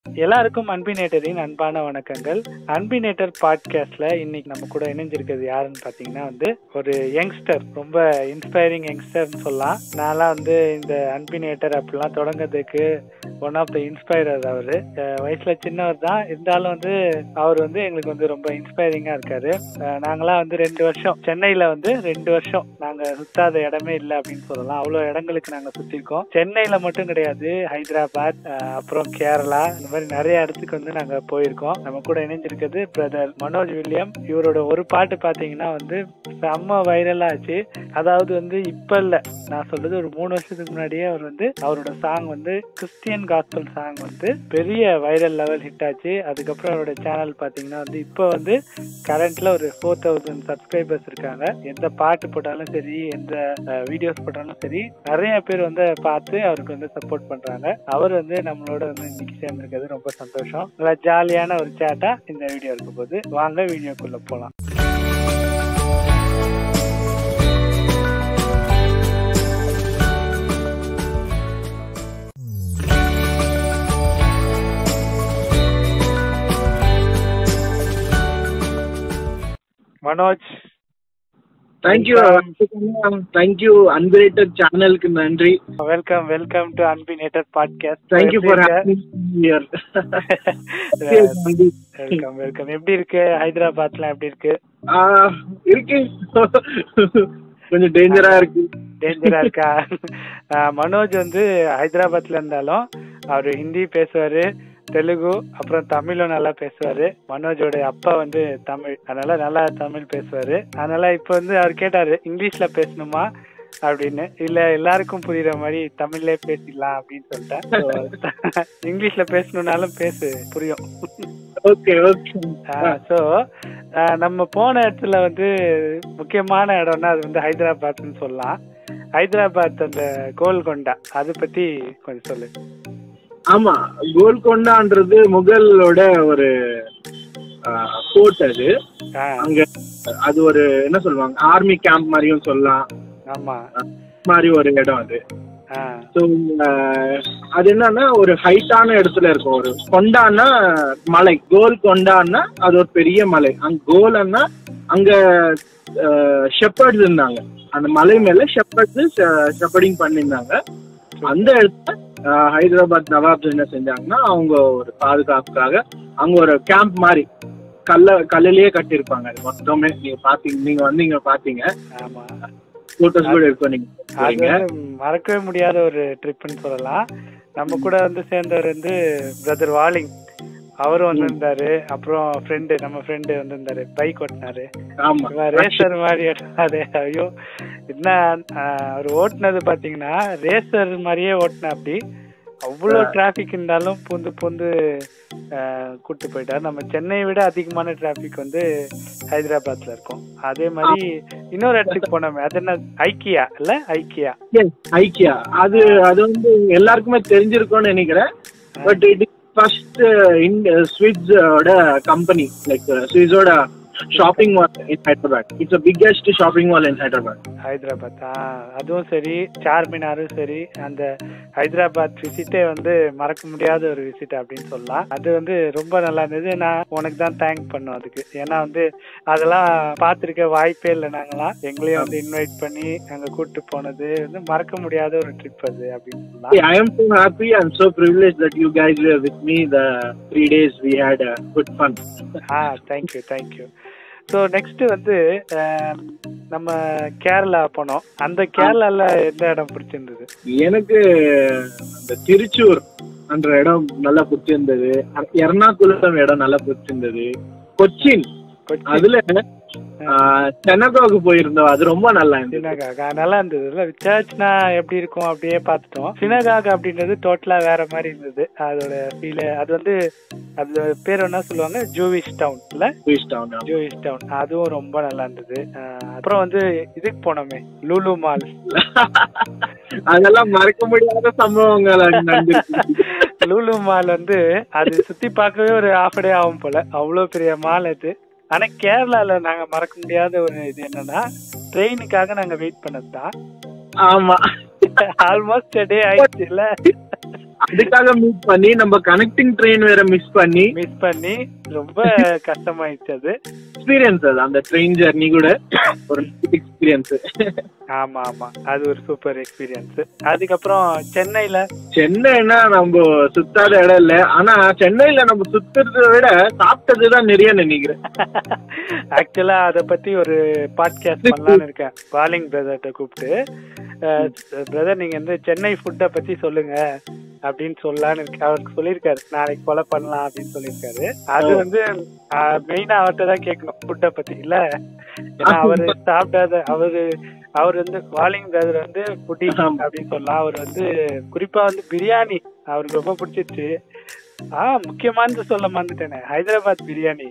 எல்லாருக்கும் அன்பினேட்டரின் அன்பான வணக்கங்கள் அன்பினேட்டர் பாட்காஸ்ட்ல இன்னைக்கு நம்ம கூட இணைஞ்சிருக்கிறது யாருன்னு பாத்தீங்கன்னா வந்து ஒரு யங்ஸ்டர் ரொம்ப இன்ஸ்பைரிங் யங்ஸ்டர்னு சொல்லலாம் நான்லாம் வந்து இந்த அன்பினேட்டர் அப்படிலாம் தொடங்குறதுக்கு ஒன் ஆஃப் த இன்ஸ்பைரர் அவரு அஹ் வயசுல சின்னவர் தான் இருந்தாலும் வந்து அவர் வந்து எங்களுக்கு வந்து ரொம்ப இன்ஸ்பைரிங்கா இருக்காரு அஹ் நாங்களாம் வந்து ரெண்டு வருஷம் சென்னையில வந்து ரெண்டு வருஷம் நாங்க சுத்தாத இடமே இல்லை அப்படின்னு சொல்லலாம் அவ்வளவு இடங்களுக்கு நாங்க சுத்திருக்கோம் சென்னையில மட்டும் கிடையாது ஹைதராபாத் அஹ் அப்புறம் கேரளா இந்த மாதிரி நிறைய இடத்துக்கு வந்து நாங்க போயிருக்கோம் நம்ம கூட இணைஞ்சிருக்கிறது பிரதர் மனோஜ் வில்லியம் இவரோட ஒரு பாட்டு பாத்தீங்கன்னா வந்து செம்ம வைரல் ஆச்சு அதாவது வந்து இப்ப இல்ல நான் சொல்றது ஒரு மூணு வருஷத்துக்கு முன்னாடியே அவர் வந்து அவரோட சாங் வந்து கிறிஸ்டியன் காஸ்பல் சாங் வந்து பெரிய வைரல் லெவல் ஹிட் ஆச்சு அதுக்கப்புறம் அவரோட சேனல் பாத்தீங்கன்னா வந்து இப்போ வந்து கரண்ட்ல ஒரு ஃபோர் தௌசண்ட் சப்ஸ்கிரைபர்ஸ் இருக்காங்க எந்த பாட்டு போட்டாலும் சரி எந்த வீடியோஸ் போட்டாலும் சரி நிறைய பேர் வந்து பார்த்து அவருக்கு வந்து சப்போர்ட் பண்றாங்க அவர் வந்து நம்மளோட வந்து இன்னைக்கு சேர்ந்திருக்கிறது ரொம்ப சந்தோஷம் நல்லா ஜாலியான ஒரு சேட்டா இந்த வீடியோ இருக்க போது வாங்க வீடியோக்குள்ள போலாம் மனோஜ் தேங்க்யூ தேங்க்யூ அன்பிரேட்டட் சேனலுக்கு நன்றி வெல்கம் வெல்கம் டு அன்பினேட்டட் podcast thank you for here welcome welcome எப்படி இருக்கு ஹைதராபாத்லாம் எப்படி இருக்கு இருக்கு கொஞ்சம் டேஞ்சரா இருக்கு டேஞ்சரா இருக்கா ஆஹ் மனோஜ் வந்து ஹைதராபாத்ல இருந்தாலும் அவரு ஹிந்தி பேசுவாரு தெலுங்கு அப்புறம் தமிழும் நல்லா பேசுவாரு மனோஜோட அப்பா வந்து தமிழ் அதனால நல்லா தமிழ் பேசுவாரு அதனால இப்ப வந்து அவர் கேட்டாரு இங்கிலீஷ்ல பேசணுமா அப்படின்னு இல்ல எல்லாருக்கும் புரியுற மாதிரி தமிழ்ல பேசிடலாம் அப்படின்னு சொல்லிட்டேன் இங்கிலீஷ்ல பேசணும்னாலும் பேசு புரியும் ஓகே ஓகே ஸோ நம்ம போன இடத்துல வந்து முக்கியமான இடம்னா அது வந்து ஹைதராபாத்னு சொல்லலாம் ஹைதராபாத் அந்த கோல்கொண்டா அதை பத்தி கொஞ்சம் சொல்லு ஆமா கோல்கொண்டான்றது முகலோட ஒரு கோட் அது அங்க அது ஒரு என்ன சொல்லுவாங்க ஆர்மி கேம்ப் மாதிரியும் சொல்லலாம் ஆமா மாதிரி ஒரு இடம் அது ஸோ அது என்னன்னா ஒரு ஹைட்டான இடத்துல இருக்கும் ஒரு கொண்டான்னா மலை கோல் கொண்டான்னா அது ஒரு பெரிய மலை அங்க கோலன்னா அங்க ஷெப்பர்ட்ஸ் இருந்தாங்க அந்த மலை மேல ஷெப்பர்ட்ஸ் ஷெப்பர்டிங் பண்ணியிருந்தாங்க அந்த இடத்துல ஹைதராபாத் நவாப் என்ன செஞ்சாங்கன்னா அவங்க ஒரு பாதுகாப்புக்காக அங்க ஒரு கேம்ப் மாதிரி கல்ல கல்லிலேயே கட்டியிருப்பாங்க அது மொத்தமே நீங்க பாத்தீங்க நீங்க வந்தீங்க பாத்தீங்க ஆமா போட்டோஸ் கூட இருக்கும் நீங்க மறக்கவே முடியாத ஒரு ட்ரிப்னு சொல்லலாம் நம்ம கூட வந்து சேர்ந்தவர் வந்து பிரதர் வாலிங் அவரும் வந்திருந்தாரு அப்புறம் ஃப்ரெண்டு நம்ம ஃப்ரெண்டு வந்திருந்தாரு பைக் ஓட்டினாரு ரேசர் மாதிரி அது ஐயோ என்ன அவர் ஓட்டுனது பாத்தீங்கன்னா ரேசர் மாதிரியே ஓட்டினா அப்படி அவ்வளோ டிராஃபிக் இருந்தாலும் பூந்து பூந்து கூட்டு போயிட்டார் நம்ம சென்னையை விட அதிகமான டிராஃபிக் வந்து ஹைதராபாத்ல இருக்கும் அதே மாதிரி இன்னொரு இடத்துக்கு போனோமே அது என்ன ஐக்கியா இல்ல ஐக்கியா ஐக்கியா அது அது வந்து எல்லாருக்குமே தெரிஞ்சிருக்கும்னு நினைக்கிறேன் பட் இது ஃபர்ஸ்ட் ஸ்விட்ஸோட கம்பெனி லைக் ஸ்விட்ஸோட shopping mall in Hyderabad it's biggest shopping mall in Hyderabad Hyderabad அதுவும் சரி சார்மினாரும் சரி அந்த ஹைதராபாத் விசிட்டே வந்து மறக்க முடியாத ஒரு விசிட் அப்படின்னு சொல்லலாம் அது வந்து ரொம்ப நல்லா இருந்தது நான் உனக்கு தான் தேங்க் பண்ணும் அதுக்கு ஏன்னா வந்து அதெல்லாம் பார்த்துருக்க வாய்ப்பே இல்லை நாங்களாம் எங்களையும் வந்து இன்வைட் பண்ணி அங்க கூட்டு போனது வந்து மறக்க முடியாத ஒரு ட்ரிப் அது அப்படின்னு சொல்லலாம் I am so happy and so privileged that you guys were with me the three days we had a good fun ah thank you thank you so next வந்து நம்ம கேரளா போனோம் அந்த கேரளால எந்த இடம் பிடிச்சிருந்தது எனக்கு அந்த திருச்சூர் என்ற இடம் நல்லா பிடிச்சிருந்தது எர்ணாகுளம் இடம் நல்லா பிடிச்சிருந்தது கொச்சின் அதுல செனகாவுக்கு போயிருந்தோம் அது ரொம்ப நல்லா இருந்தது சினகாகா நல்லா இருந்தது இல்ல சர்ச்னா எப்படி இருக்கும் அப்படியே பார்த்துட்டோம் சினகாக அப்படின்றது டோட்டலா வேற மாதிரி இருந்தது அதோட ஃபீல் அது வந்து அது பேர் என்ன சொல்லுவாங்க ஜூவிஷ் டவுன் இல்ல ஜூவிஷ் டவுன் ஜூவிஷ் டவுன் அதுவும் ரொம்ப நல்லா இருந்தது அப்புறம் வந்து இதுக்கு போனோமே லூலு மால் அதெல்லாம் மறக்க முடியாத சம்பவங்கள் லூலு மால் வந்து அது சுத்தி பார்க்கவே ஒரு ஹாஃப் டே ஆகும் போல அவ்வளவு பெரிய மால் அது ஆனா கேரளால நாங்க மறக்க முடியாத ஒரு இது என்னன்னா ட்ரெயினுக்காக நாங்க வெயிட் பண்ணது தான் ஆமா ஆல்மோஸ்ட் டே ஆயிடுச்சு இல்ல அதுக்காக மீட் பண்ணி நம்ம கனெக்டிங் ட்ரெயின் வேற மிஸ் பண்ணி மிஸ் பண்ணி ரொம்ப கஷ்டமாயிடுச்சு அது எக்ஸ்பீரியன்ஸ் அது அந்த ட்ரெயின் ஜர்னி கூட ஒரு எக்ஸ்பீரியன்ஸ் ஆமா ஆமா அது ஒரு சூப்பர் எக்ஸ்பீரியன்ஸ் அதுக்கப்புறம் சென்னையில சென்னைனா நம்ம சுத்தாத இடம் இல்ல ஆனா சென்னையில நம்ம சுத்துறத விட சாப்பிட்டதுதான் நிறைய நினைக்கிறேன் ஆக்சுவலா அத பத்தி ஒரு பாட்காஸ்ட் பண்ணலாம்னு இருக்கேன் பாலிங் பிரதர்கிட்ட கூப்பிட்டு பிரதர் நீங்க வந்து சென்னை ஃபுட்டை பத்தி சொல்லுங்க அப்படின்னு சொல்லலான்னு இருக்கு அவருக்கு சொல்லியிருக்காரு நாளைக்கு கொலை பண்ணலாம் அப்படின்னு சொல்லியிருக்காரு அது வந்து மெயினா அவர்கிட்ட தான் கேட்கணும் ஃபுட்டை பத்தி இல்ல ஏன்னா அவரு சாப்பிடாத அவரு அவர் வந்து வாலிங் பிரதர் வந்து புட்டி அப்படின்னு சொல்லலாம் அவர் வந்து குறிப்பா வந்து பிரியாணி அவருக்கு ரொம்ப பிடிச்சிருச்சு ஆஹ் முக்கியமானது சொல்ல மறந்துட்டேனே ஹைதராபாத் பிரியாணி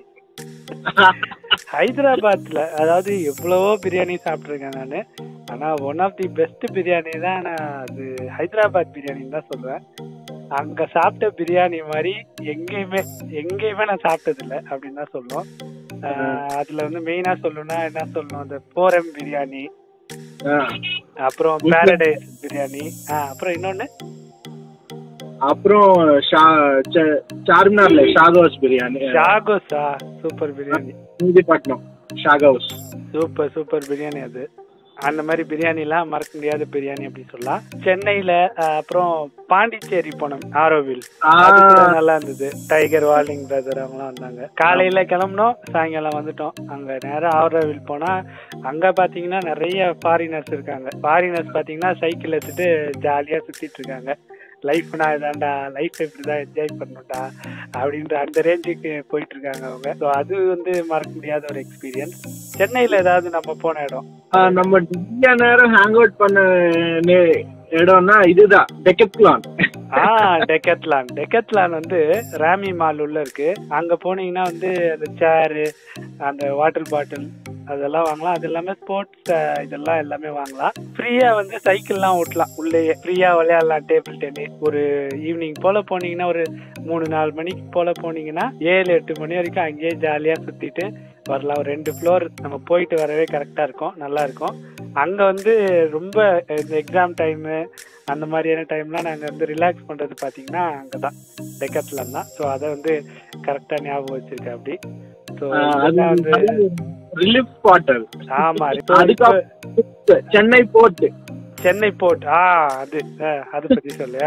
ஹைதராபாத்ல அதாவது எவ்வளவோ பிரியாணி சாப்பிட்டுருக்கேன் நான் ஆனா one of the best biryani தான் நான் அது ஹைதராபாத் பிரியாணின்னு தான் சொல்லுவேன் அங்க சாப்பிட்ட பிரியாணி மாதிரி எங்கேயுமே எங்கேயுமே நான் சாப்பிட்டது இல்லை அப்படின்னு தான் சொல்லுவோம் அதுல வந்து மெயினா சொல்லணும்னா என்ன சொல்லணும் அந்த போரம் பிரியாணி அப்புறம் பாரடைஸ் பிரியாணி அப்புறம் இன்னொன்னு அப்புறம் சார்மினார்ல ஷாகோஸ் பிரியாணி ஷாகோஸா சூப்பர் பிரியாணி மீதிப்பட்டினம் ஷாகோஸ் சூப்பர் சூப்பர் பிரியாணி அது அந்த மாதிரி பிரியாணி எல்லாம் மறக்க முடியாத பிரியாணி அப்படி சொல்லலாம் சென்னையில அப்புறம் பாண்டிச்சேரி போனோம் ஆரோவில் நல்லா இருந்தது டைகர் வாலிங் பிரதர் அவங்களாம் வந்தாங்க காலையில கிளம்புனோம் சாயங்காலம் வந்துட்டோம் அங்க நேரம் ஆரோவில் போனா அங்க பாத்தீங்கன்னா நிறைய ஃபாரினர்ஸ் இருக்காங்க ஃபாரினர்ஸ் பாத்தீங்கன்னா சைக்கிள் எடுத்துட்டு ஜாலியா சுத்திட்டு இருக்காங்க லைஃப்னா இதாண்டா லைஃப் இப்படிதான் என்ஜாய் பண்ணணும்டா அப்படின்ற அந்த ரேஞ்சுக்கு போயிட்டு இருக்காங்க அவங்க ஸோ அது வந்து மறக்க முடியாத ஒரு எக்ஸ்பீரியன்ஸ் சென்னையில ஏதாவது நம்ம போன இடம் நம்ம நிறைய நேரம் ஹேங் அவுட் பண்ண இடம்னா இதுதான் டெக்கத்லான் ஆஹ் டெக்கத்லான் டெக்கத்லான் வந்து ராமி மால் உள்ள இருக்கு அங்க போனீங்கன்னா வந்து அந்த சேரு அந்த வாட்டர் பாட்டில் அதெல்லாம் வாங்கலாம் அது எல்லாமே ஸ்போர்ட்ஸ் இதெல்லாம் எல்லாமே வாங்கலாம் ஃப்ரீயா வந்து சைக்கிள்லாம் ஓட்டலாம் உள்ளேயே ஃப்ரீயா விளையாடலாம் டேபிள் டென்னிஸ் ஒரு ஈவினிங் போல போனீங்கன்னா ஒரு மூணு நாலு மணிக்கு போல போனீங்கன்னா ஏழு எட்டு மணி வரைக்கும் அங்கேயே ஜாலியா சுத்திட்டு வரலாம் ஒரு ரெண்டு ஃப்ளோர் நம்ம போயிட்டு வரவே கரெக்டா இருக்கும் நல்லா இருக்கும் அங்க வந்து ரொம்ப இந்த எக்ஸாம் டைமு அந்த மாதிரியான டைம்லாம் நாங்கள் வந்து ரிலாக்ஸ் பண்ணுறது பார்த்தீங்கன்னா அங்கே தான் டெக்கத்தில் தான் ஸோ அதை வந்து கரெக்டாக ஞாபகம் வச்சிருக்கேன் அப்படி ஸோ வந்து ரிலீஃப் வாட்டர் ஆமா அதுக்கு சென்னை போர்ட் சென்னை போர்ட் ஆ அது அத பத்தி சொல்லு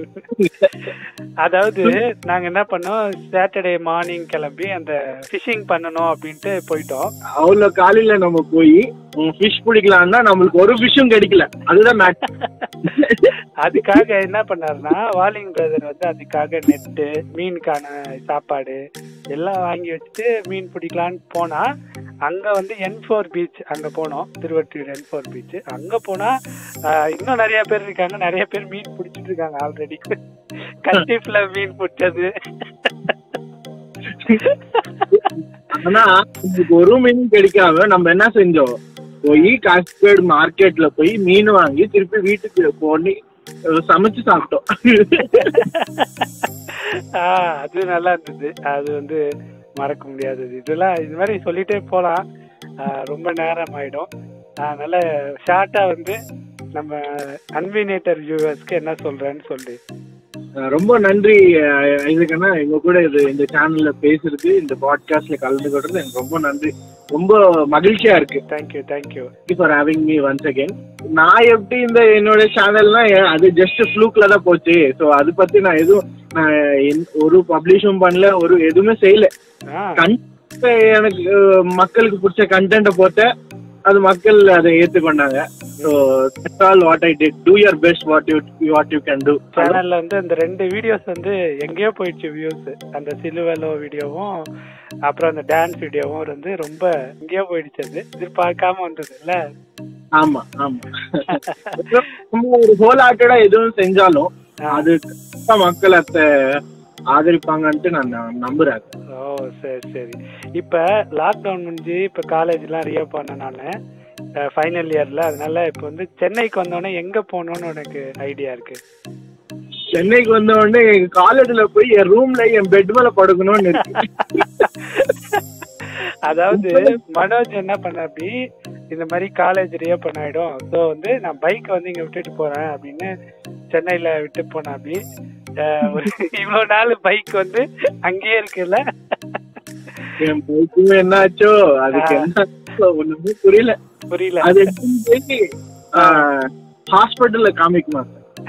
அதாவது நாங்க என்ன பண்ணோம் சாட்டர்டே மார்னிங் கிளம்பி அந்த ஃபிஷிங் பண்ணணும் அப்படின்ட்டு போயிட்டோம் அவ்வளவு காலையில நம்ம போய் ஃபிஷ் பிடிக்கலாம்னா நம்மளுக்கு ஒரு ஃபிஷ்ஷும் கிடைக்கல அதுதான் மேட்ச் அதுக்காக என்ன பண்ணாருன்னா வாலிங் பிரதர் வந்து அதுக்காக நெட்டு மீனுக்கான சாப்பாடு எல்லாம் வாங்கி வச்சுட்டு மீன் பிடிக்கலான்னு போனா அங்க வந்து என் ஃபோர் பீச் அங்க போனோம் திருவற்றியூர் என் ஃபோர் பீச் அங்க போனா இன்னும் நிறைய பேர் இருக்காங்க நிறைய பேர் மீன் பிடிச்சிட்டு இருக்காங்க ஆல்ரெடி கண்டிப்ல மீன் பிடிச்சது ஆனா ஒரு மீன் கிடைக்காம நம்ம என்ன செஞ்சோம் போய் காஷ்மீர் மார்க்கெட்ல போய் மீன் வாங்கி திருப்பி வீட்டுக்கு போனி சமைச்சு சாப்பிட்டோம் அது நல்லா இருந்தது அது வந்து மறக்க முடியாதது இதெல்லாம் இது மாதிரி சொல்லிட்டே போலாம் ரொம்ப நேரம் ஆயிடும் அதனால ஷார்ட்டா வந்து நம்ம அன்வினேட்டர் வியூவர்ஸ்க்கு என்ன சொல்றேன்னு சொல்லு ரொம்ப நன்றி இதுக்குன்னா எங்க கூட இது இந்த சேனல்ல பேசுறது இந்த பாட்காஸ்ட்ல கலந்துக்கிறது எனக்கு ரொம்ப நன்றி ரொம்ப மகிழ்ச்சியா இருக்கு thank you thank you for having me once again நான் எப்படி இந்த என்னோட சேனல்னா அது ஜஸ்ட் ஃப்ளூக்ல தான் போச்சு ஸோ அது பத்தி நான் எதுவும் நான் ஒரு பப்ளிஷும் பண்ணல ஒரு எதுவுமே செய்யல எனக்கு மக்களுக்கு பிடிச்ச கண்டென்ட்டை போட்ட அது மக்கள் அதை ஏத்துக்கொண்டாங்க so all what I did do your best what you what you can do சேனல்ல வந்து அந்த ரெண்டு வீடியோஸ் வந்து எங்கேயோ போயிடுச்சு வியூஸ் அந்த சிலுவலோ வீடியோவும் அப்புறம் அந்த டான்ஸ் வீடியோவும் வந்து ரொம்ப எங்கேயோ போயிடுச்சு அது எதிர்பார்க்காம வந்தது இல்ல ஆமா ஆமா ஒரு ஹோல் ஹார்ட்டடா எதுவும் செஞ்சாலும் அது மக்கள் அத ஆதரிப்பாங்கன்ட்டு நான் நம்புறேன் ஓ சரி சரி இப்ப லாக்டவுன் முடிஞ்சு இப்ப காலேஜ் எல்லாம் ரியோ பண்ண நானு ஃபைனல் இயர்ல அதனால இப்ப வந்து சென்னைக்கு வந்தோடனே எங்க போகணும்னு உனக்கு ஐடியா இருக்கு சென்னைக்கு வந்த உடனே எங்க காலேஜ்ல போய் என் ரூம்ல என் பெட் மேல படுக்கணும்னு இருக்கு அதாவது மனோஜ் என்ன பண்ண அப்படி இந்த மாதிரி காலேஜ் ரீஓப்பன் ஆயிடும் ஸோ வந்து நான் பைக்கை வந்து இங்க விட்டுட்டு போறேன் அப்படின்னு சென்னையில விட்டு போனேன் அப்படி அஹ் ஒரு இவ்வளவு நாள் பைக் வந்து அங்கேயே இருக்குல்ல என் பைக்குமே என்ன ஆச்சோ அதுக்கு ஆ. என்ன ஆச்சோ ஒண்ணுமே புரியல புரியல அது எடுத்துன்னு போய் ஹாஸ்பிட்டல்ல காமிக்குமா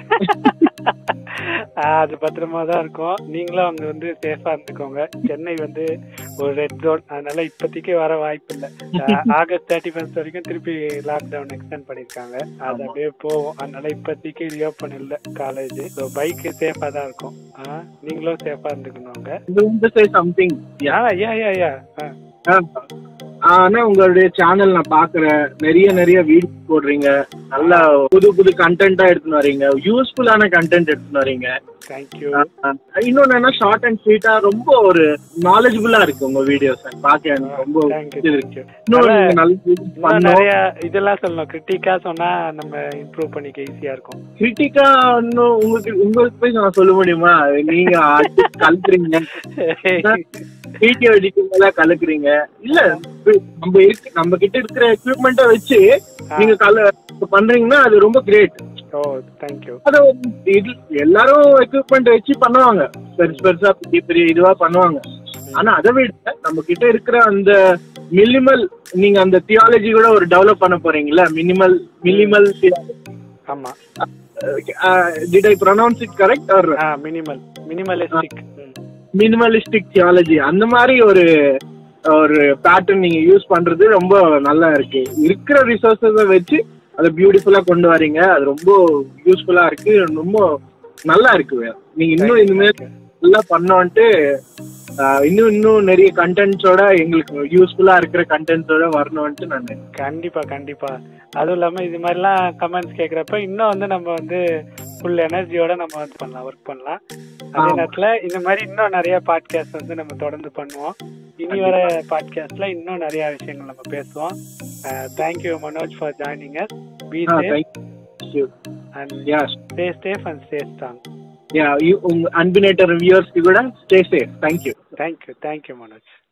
ஆஹ் அது பத்திரமா தான் இருக்கும் நீங்களும் அங்க வந்து சேஃபா இருந்துக்கோங்க சென்னை வந்து ஒரு ரெட் ஜோன் அதனால இப்போதைக்கு வர வாய்ப்பு இல்லை ஆகஸ்ட் தேர்ட்டி ஃபர்ஸ்ட் வரைக்கும் திருப்பி லாக்டவுன் எக்ஸ்டெண்ட் பண்ணிருக்காங்க அது அப்படியே போகும் அதனால இப்போதைக்கு ரியோப்பன் இல்லை காலேஜ் ஸோ பைக்கு சேஃபா தான் இருக்கும் ஆஹ் நீங்களும் சேஃபா இருந்துக்கணும் அங்க இது வந்து சே சம்திங் ஆ யா யா யா ஆனா உங்களுடைய சேனல் நான் பாக்குறேன் நிறைய நிறைய வீடியோ போடுறீங்க நல்ல புது புது கண்டென்ட்டா எடுத்துன்னு வரீங்க யூஸ்ஃபுல்லான கண்டென்ட் எடுத்துன்னு வரீங்க தேங்க்யூ இன்னொன்னு என்ன ஷார்ட் அண்ட் ஸ்வீட்டா ரொம்ப ஒரு நாலேஜபிளா இருக்கு உங்க வீடியோஸ் பார்க்க எனக்கு ரொம்ப தேங்க்யூ பிடிச்சிருக்கு. தேங்க்யூ இன்னொரு நீங்க நல்ல videos இன்னும் பண்ணணும் நிறைய இதெல்லாம் சொல்லணும் கிரிட்டிக்கா சொன்னா நம்ம இம்ப்ரூவ் பண்ணிக்க ஈஸியா இருக்கும் கிரிட்டிக்கா இன்னும் உங்களுக்கு உங்களுக்கு போய் நான் சொல்ல முடியுமா நீங்க அடிச்சு கலக்குறீங்க வீடியோ எடிட்டிங் எல்லாம் கலக்குறீங்க இல்ல நம்ம இருக்கு நம்ம கிட்ட இருக்கிற எக்யூப்மெண்ட்டை வச்சு நீங்க கல பண்றீங்கன்னா அது ரொம்ப கிரேட் ஓ தேங்க்யூ அத இது எல்லாரும் எக்யூப்மெண்ட் வச்சு பண்ணுவாங்க பெருசு பெருசா பெரிய பெரிய இதுவா பண்ணுவாங்க ஆனா அதை விட நம்ம கிட்ட இருக்கிற அந்த மினிமல் நீங்க அந்த தியாலஜி கூட ஒரு டெவலப் பண்ண போறீங்களா மினிமல் மினிமல் ஆமா did I pronounce it correct or uh minimal minimalistic minimalistic theology அந்த மாதிரி ஒரு ஒரு பேட்டர்ன் நீங்க யூஸ் பண்றது ரொம்ப நல்லா இருக்கு இருக்கிற ரிசோர்ஸஸ வச்சு அதை பியூட்டிஃபுல்லா கொண்டு வரீங்க அது ரொம்ப யூஸ்ஃபுல்லா இருக்கு ரொம்ப நல்லா இருக்கு நீங்க இன்னும் இனிமேல் நல்லா பண்ணோன்ட்டு ஆஹ், இன்னும் இன்னும் நிறைய கண்டென்ட்ஸோட எங்களுக்கு யூஸ்ஃபுல்லா இருக்கிற கண்டென்ட்ஸோட வரணும்ட்டு நான் கண்டிப்பா கண்டிப்பா அதுவும் இல்லாம இது மாதிரிலாம் கமெண்ட்ஸ் கேக்குறப்ப இன்னும் வந்து நம்ம வந்து ஃபுல் எனர்ஜியோட நம்ம வந்து பண்ணலாம் ஒர்க் பண்ணலாம் அதே ஆமா. நேரத்துல இந்த மாதிரி இன்னும் நிறைய பாட்காஸ்ட் வந்து நம்ம தொடர்ந்து பண்ணுவோம் இனி வர பாட்காஸ்ட்ல இன்னும் நிறைய விஷயங்கள் நம்ம பேசுவோம் thank you Manoj for joining us be safe thank you and yeah stay safe and stay strong yeah உங்க அன்பினேட்டர் வியூவர்ஸ்க்கு கூட stay safe thank you thank you thank you Manoj